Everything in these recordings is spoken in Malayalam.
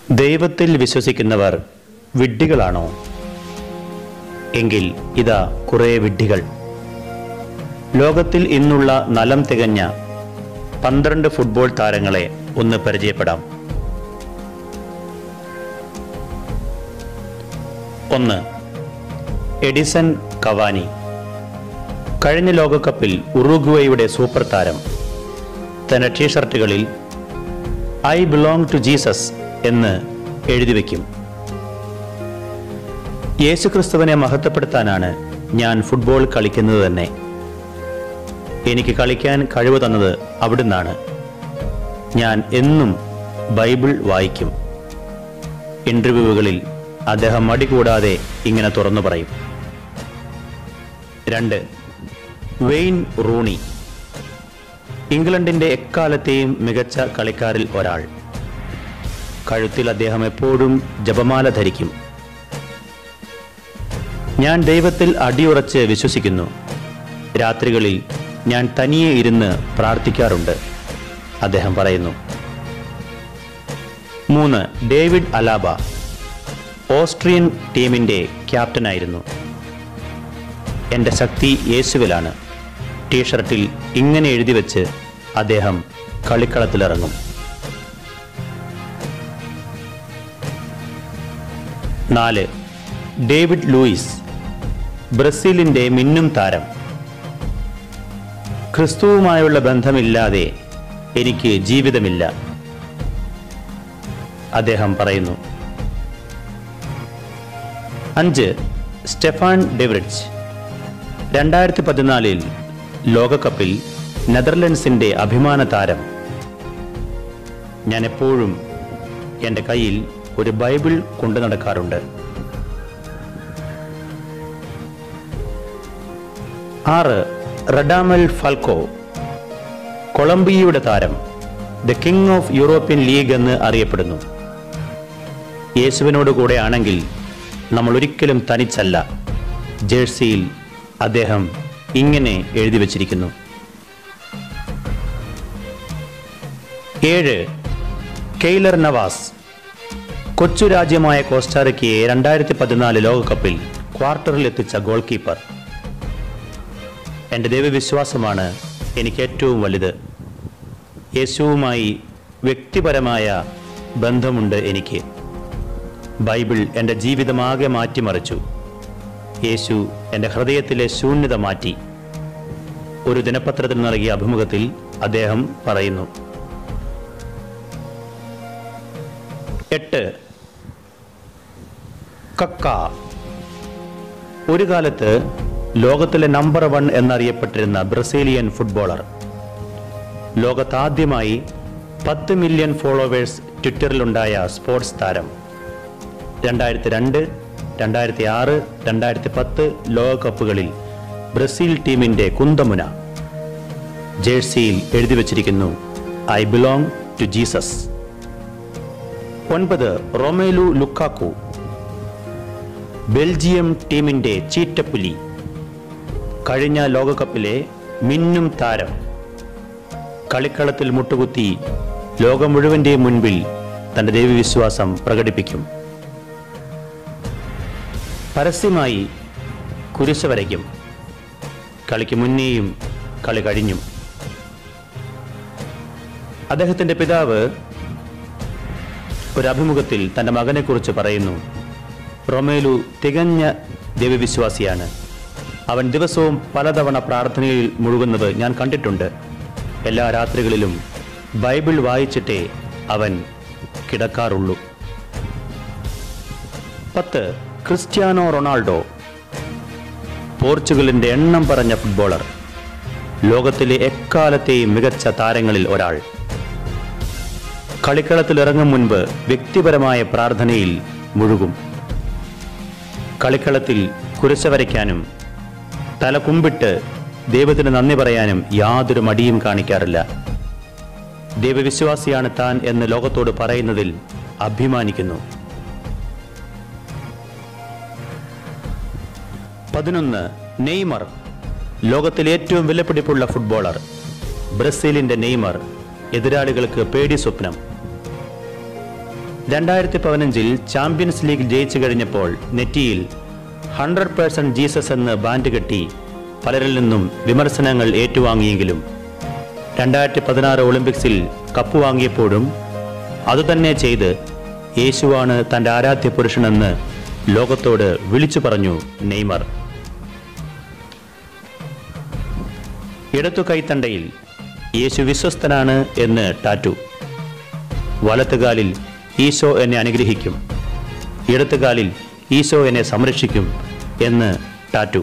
ദൈവത്തിൽ വിശ്വസിക്കുന്നവർ വിഡ്ഢികളാണോ എങ്കിൽ ഇതാ കുറേ വിഡ്ഢികൾ ലോകത്തിൽ ഇന്നുള്ള നലം തികഞ്ഞ പന്ത്രണ്ട് ഫുട്ബോൾ താരങ്ങളെ ഒന്ന് പരിചയപ്പെടാം ഒന്ന് എഡിസൺ കവാനി കഴിഞ്ഞ ലോകകപ്പിൽ ഉറുഗ്വേയുടെ സൂപ്പർ താരം തന്റെ ടീഷർട്ടുകളിൽ ഐ ബിലോങ് ടു ജീസസ് എന്ന് എഴുതി വയ്ക്കും യേശുക്രിസ്തുവിനെ മഹത്വപ്പെടുത്താനാണ് ഞാൻ ഫുട്ബോൾ കളിക്കുന്നത് തന്നെ എനിക്ക് കളിക്കാൻ കഴിവ് തന്നത് അവിടുന്നാണ് ഞാൻ എന്നും ബൈബിൾ വായിക്കും ഇന്റർവ്യൂവുകളിൽ അദ്ദേഹം മടി കൂടാതെ ഇങ്ങനെ തുറന്നു പറയും രണ്ട് വെയിൻ റൂണി ഇംഗ്ലണ്ടിന്റെ എക്കാലത്തെയും മികച്ച കളിക്കാരിൽ ഒരാൾ കഴുത്തിൽ അദ്ദേഹം എപ്പോഴും ജപമാല ധരിക്കും ഞാൻ ദൈവത്തിൽ അടിയുറച്ച് വിശ്വസിക്കുന്നു രാത്രികളിൽ ഞാൻ തനിയെ ഇരുന്ന് പ്രാർത്ഥിക്കാറുണ്ട് അദ്ദേഹം പറയുന്നു മൂന്ന് ഡേവിഡ് അലാബ ഓസ്ട്രിയൻ ടീമിന്റെ ക്യാപ്റ്റനായിരുന്നു എൻ്റെ ശക്തി യേശുവിലാണ് ടീഷർട്ടിൽ ഇങ്ങനെ എഴുതി വെച്ച് അദ്ദേഹം കളിക്കളത്തിലിറങ്ങും നാല് ഡേവിഡ് ലൂയിസ് ബ്രസീലിന്റെ മിന്നും താരം ക്രിസ്തുവുമായുള്ള ബന്ധമില്ലാതെ എനിക്ക് ജീവിതമില്ല അദ്ദേഹം പറയുന്നു അഞ്ച് സ്റ്റെഫാൻ ഡെവറിഡ്ജ് രണ്ടായിരത്തി പതിനാലിൽ ലോകകപ്പിൽ നെതർലൻഡ്സിന്റെ അഭിമാന താരം ഞാൻ എപ്പോഴും എൻ്റെ കയ്യിൽ ഒരു ബൈബിൾ കൊണ്ടു നടക്കാറുണ്ട് ആറ് റഡാമൽ ഫാൽക്കോ കൊളംബിയയുടെ താരം the king of European league എന്ന് അറിയപ്പെടുന്നു യേശുവിനോട് കൂടെ ആണെങ്കിൽ നമ്മൾ ഒരിക്കലും തനിച്ചല്ല ജേഴ്സിയിൽ അദ്ദേഹം ഇങ്ങനെ എഴുതി വച്ചിരിക്കുന്നു ഏഴ് കെയ്ലർ നവാസ് കൊച്ചു രാജ്യമായ കോസ്റ്റാറിക്കയെ രണ്ടായിരത്തി പതിനാല് ലോകകപ്പിൽ ക്വാർട്ടറിൽ എത്തിച്ച ഗോൾ കീപ്പർ എൻ്റെ ദൈവവിശ്വാസമാണ് എനിക്ക് ഏറ്റവും വലുത് യേശുവുമായി വ്യക്തിപരമായ ബന്ധമുണ്ട് എനിക്ക് ബൈബിൾ എൻ്റെ ജീവിതമാകെ മാറ്റിമറിച്ചു യേശു എൻ്റെ ഹൃദയത്തിലെ ശൂന്യത മാറ്റി ഒരു ദിനപത്രത്തിൽ നൽകിയ അഭിമുഖത്തിൽ അദ്ദേഹം പറയുന്നു എട്ട് കക്ക ഒരു കാലത്ത് ലോകത്തിലെ നമ്പർ വൺ എന്നറിയപ്പെട്ടിരുന്ന ബ്രസീലിയൻ ഫുട്ബോളർ ലോകത്താദ്യമായി പത്ത് മില്യൺ ഫോളോവേഴ്സ് ട്വിറ്ററിലുണ്ടായ സ്പോർട്സ് താരം രണ്ടായിരത്തി രണ്ട് രണ്ടായിരത്തി ആറ് രണ്ടായിരത്തി പത്ത് ലോകകപ്പുകളിൽ ബ്രസീൽ ടീമിന്റെ കുന്തമുന ജേഴ്സിയിൽ എഴുതി വച്ചിരിക്കുന്നു ഐ ബിലോങ് ടു ജീസസ് ഒൻപത് റൊമേലു ലുക്കാക്കു ബെൽജിയം ടീമിന്റെ ചീറ്റപ്പുലി കഴിഞ്ഞ ലോകകപ്പിലെ മിന്നും താരം കളിക്കളത്തിൽ മുട്ടുകുത്തി ലോകം മുഴുവന്റെയും മുൻപിൽ തന്റെ ദൈവവിശ്വാസം പ്രകടിപ്പിക്കും പരസ്യമായി കുരിശ് വരയ്ക്കും കളിക്ക് മുന്നേയും കളി കഴിഞ്ഞും അദ്ദേഹത്തിന്റെ പിതാവ് ഒരു അഭിമുഖത്തിൽ തന്റെ മകനെക്കുറിച്ച് പറയുന്നു റൊമേലു തികഞ്ഞ ദൈവവിശ്വാസിയാണ് അവൻ ദിവസവും പലതവണ പ്രാർത്ഥനയിൽ മുഴുകുന്നത് ഞാൻ കണ്ടിട്ടുണ്ട് എല്ലാ രാത്രികളിലും ബൈബിൾ വായിച്ചിട്ടേ അവൻ കിടക്കാറുള്ളൂ പത്ത് ക്രിസ്ത്യാനോ റൊണാൾഡോ പോർച്ചുഗലിന്റെ എണ്ണം പറഞ്ഞ ഫുട്ബോളർ ലോകത്തിലെ എക്കാലത്തെയും മികച്ച താരങ്ങളിൽ ഒരാൾ കളിക്കളത്തിൽ ഇറങ്ങും മുൻപ് വ്യക്തിപരമായ പ്രാർത്ഥനയിൽ മുഴുകും കളിക്കളത്തിൽ കുരിശ വരയ്ക്കാനും തല കുമ്പിട്ട് ദൈവത്തിന് നന്ദി പറയാനും യാതൊരു മടിയും കാണിക്കാറില്ല ദൈവവിശ്വാസിയാണ് താൻ എന്ന് ലോകത്തോട് പറയുന്നതിൽ അഭിമാനിക്കുന്നു പതിനൊന്ന് നെയ്മർ ലോകത്തിലെ ഏറ്റവും വിലപിടിപ്പുള്ള ഫുട്ബോളർ ബ്രസീലിന്റെ നെയ്മർ എതിരാളികൾക്ക് പേടി സ്വപ്നം രണ്ടായിരത്തി പതിനഞ്ചിൽ ചാമ്പ്യൻസ് ലീഗ് ജയിച്ചു കഴിഞ്ഞപ്പോൾ നെറ്റിയിൽ ഹൺഡ്രഡ് പേഴ്സൻറ്റ് ജീസസ് എന്ന് ബാൻഡ് കെട്ടി പലരിൽ നിന്നും വിമർശനങ്ങൾ ഏറ്റുവാങ്ങിയെങ്കിലും രണ്ടായിരത്തി പതിനാറ് ഒളിമ്പിക്സിൽ കപ്പ് വാങ്ങിയപ്പോഴും അതുതന്നെ ചെയ്ത് യേശുവാണ് തൻ്റെ ആരാധ്യ പുരുഷനെന്ന് ലോകത്തോട് വിളിച്ചു പറഞ്ഞു നെയ്മർ ഇടത്തു കൈത്തണ്ടയിൽ യേശു വിശ്വസ്തനാണ് എന്ന് ടാറ്റു വലത്തുകാലിൽ ഈശോ എന്നെ അനുഗ്രഹിക്കും ഇടത്തുകാലിൽ ഈശോ എന്നെ സംരക്ഷിക്കും എന്ന് ടാറ്റു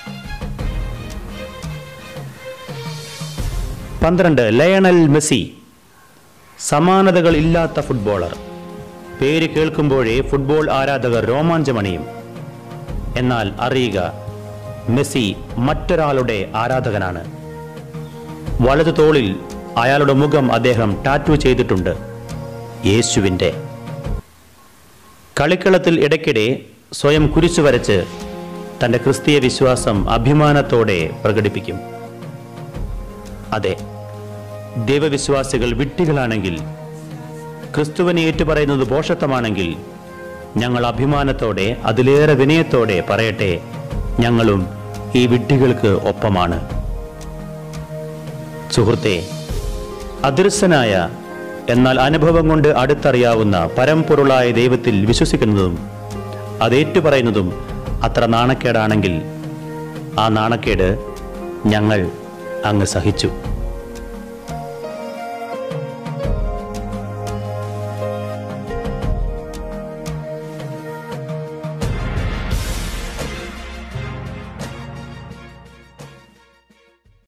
പന്ത്രണ്ട് ലയണൽ മെസ്സി സമാനതകൾ ഇല്ലാത്ത ഫുട്ബോളർ പേര് കേൾക്കുമ്പോഴേ ഫുട്ബോൾ ആരാധകർ രോമാഞ്ചമണിയും എന്നാൽ അറിയുക മെസ്സി മറ്റൊരാളുടെ ആരാധകനാണ് വലതു തോളിൽ അയാളുടെ മുഖം അദ്ദേഹം ടാറ്റു ചെയ്തിട്ടുണ്ട് യേശുവിൻ്റെ കളിക്കളത്തിൽ ഇടയ്ക്കിടെ സ്വയം കുരിശു വരച്ച് തൻ്റെ ക്രിസ്തീയ വിശ്വാസം അഭിമാനത്തോടെ പ്രകടിപ്പിക്കും അതെ ദൈവവിശ്വാസികൾ വിട്ടികളാണെങ്കിൽ ക്രിസ്തുവിനെ ഏറ്റുപറയുന്നത് പോഷത്വമാണെങ്കിൽ ഞങ്ങൾ അഭിമാനത്തോടെ അതിലേറെ വിനയത്തോടെ പറയട്ടെ ഞങ്ങളും ഈ വിഡ്ഢികൾക്ക് ഒപ്പമാണ് സുഹൃത്തെ അദൃശ്യനായ എന്നാൽ അനുഭവം കൊണ്ട് അടുത്തറിയാവുന്ന പരമ്പൊരുളായ ദൈവത്തിൽ വിശ്വസിക്കുന്നതും അതേറ്റുപറയുന്നതും അത്ര നാണക്കേടാണെങ്കിൽ ആ നാണക്കേട് ഞങ്ങൾ അങ്ങ് സഹിച്ചു